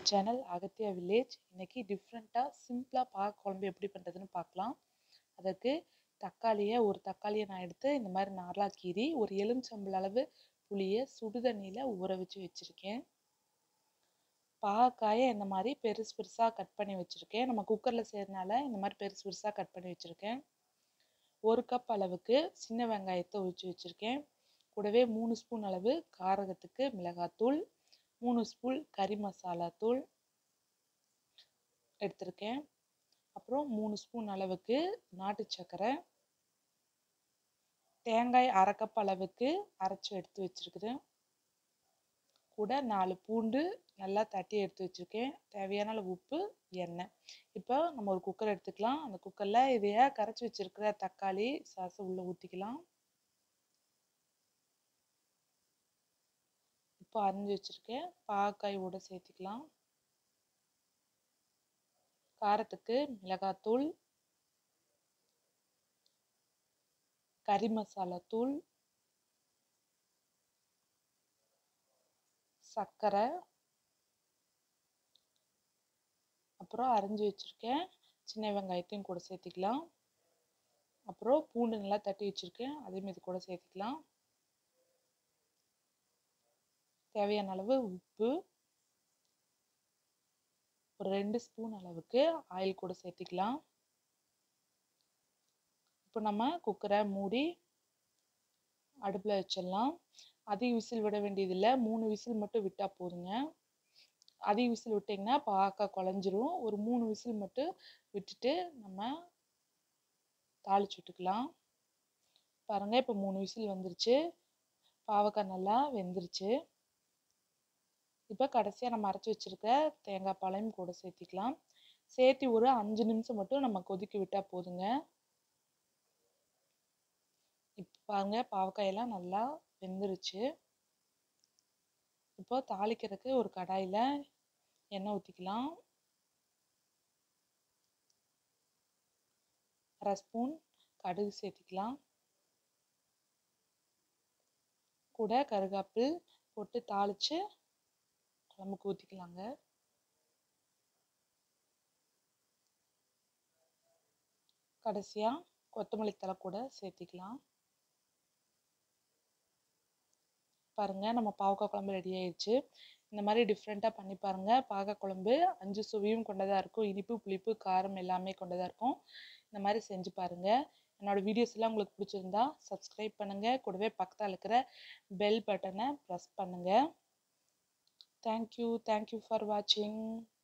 channel Agathiya village இன்னைக்கு டிஃப்ரெண்ட்டாக சிம்பிளாக பாக குழம்பு எப்படி பண்ணுறதுன்னு பார்க்கலாம் அதற்கு தக்காளியை ஒரு தக்காளியை நான் எடுத்து இந்த மாதிரி நார்லா கீறி ஒரு எலுமிச்சம்பழ அளவு புளியை சுடுதண்ணியில் ஊற வச்சு வச்சுருக்கேன் பாகக்காயை இந்த மாதிரி பெருசு பெருசாக கட் பண்ணி வச்சுருக்கேன் நம்ம குக்கரில் செய்கிறனால இந்த மாதிரி பெருசு பெருசாக கட் பண்ணி வச்சுருக்கேன் ஒரு கப் அளவுக்கு சின்ன வெங்காயத்தை உரிச்சு வச்சுருக்கேன் கூடவே மூணு ஸ்பூன் அளவு காரகத்துக்கு மிளகாத்தூள் மூணு ஸ்பூன் கறி மசாலா தூள் எடுத்திருக்கேன் அப்புறம் மூணு ஸ்பூன் அளவுக்கு நாட்டு சர்க்கரை தேங்காய் அரை கப் அளவுக்கு அரைச்சி எடுத்து வச்சுருக்குறேன் கூட நாலு பூண்டு நல்லா தட்டி எடுத்து வச்சுருக்கேன் தேவையான அளவு உப்பு எண்ணெய் இப்போ நம்ம ஒரு குக்கர் எடுத்துக்கலாம் அந்த குக்கரில் இதைய கரைச்சி வச்சுருக்கிற தக்காளி சாஸை உள்ளே ஊற்றிக்கலாம் இப்போ அரிஞ்சு வச்சுருக்கேன் பாகக்காயோட சேர்த்துக்கலாம் காரத்துக்கு மிளகாத்தூள் கறி மசாலா தூள் சர்க்கரை அப்புறம் அரிஞ்சு வச்சுருக்கேன் சின்ன வெங்காயத்தையும் கூட சேர்த்திக்கலாம் அப்புறம் பூண்டு நல்லா தட்டி வச்சுருக்கேன் அதையும் இது கூட சேர்த்திக்கலாம் தேவையான அளவு உப்பு ஒரு ரெண்டு ஸ்பூன் அளவுக்கு ஆயில் கூட சேர்த்திக்கலாம் இப்போ நம்ம குக்கரை மூடி அடுப்பில் வச்சிடலாம் அதிக விசில் விட வேண்டியதில்லை மூணு விசில் மட்டும் விட்டால் போதுங்க அதிக விசில் விட்டிங்கன்னா பாக்கா குழஞ்சிரும் ஒரு மூணு விசில் மட்டும் விட்டுட்டு நம்ம தாளிச்சு விட்டுக்கலாம் பாருங்கள் இப்போ மூணு விசில் வந்துருச்சு பாவக்காய் நல்லா வெந்துருச்சு இப்போ கடைசியாக நம்ம அரைச்சி வச்சுருக்க தேங்காய் பாலையும் கூட சேர்த்திக்கலாம் சேர்த்து ஒரு அஞ்சு நிமிஷம் மட்டும் நம்ம கொதிக்க விட்டால் போதுங்க இப்போ பாருங்க பாவக்காயெல்லாம் நல்லா வெந்துருச்சு இப்போ தாளிக்கிறதுக்கு ஒரு கடாயில் எண்ணெய் ஊற்றிக்கலாம் அரை ஸ்பூன் கடுகு சேர்த்திக்கலாம் கூட கருகாப்பில் போட்டு தாளித்து குழம்புக்கு ஊற்றிக்கலாங்க கடைசியாக கொத்தமல்லி தலை கூட சேர்த்திக்கலாம் பாருங்கள் நம்ம பாவக்காய் குழம்பு ரெடி ஆயிடுச்சு இந்த மாதிரி டிஃப்ரெண்ட்டாக பண்ணி பாருங்கள் பாவக்காய் குழம்பு அஞ்சு சுவையும் கொண்டதாக இருக்கும் இனிப்பு புளிப்பு காரம் எல்லாமே கொண்டதாக இருக்கும் இந்த மாதிரி செஞ்சு பாருங்கள் என்னோடய வீடியோஸ் எல்லாம் உங்களுக்கு பிடிச்சிருந்தா சப்ஸ்கிரைப் பண்ணுங்கள் கூடவே பக்கத்தில் இருக்கிற பெல் பட்டனை ப்ரெஸ் பண்ணுங்கள் தேங்க்யூ தேங்க்யூ ஃபார் வாட்சிங்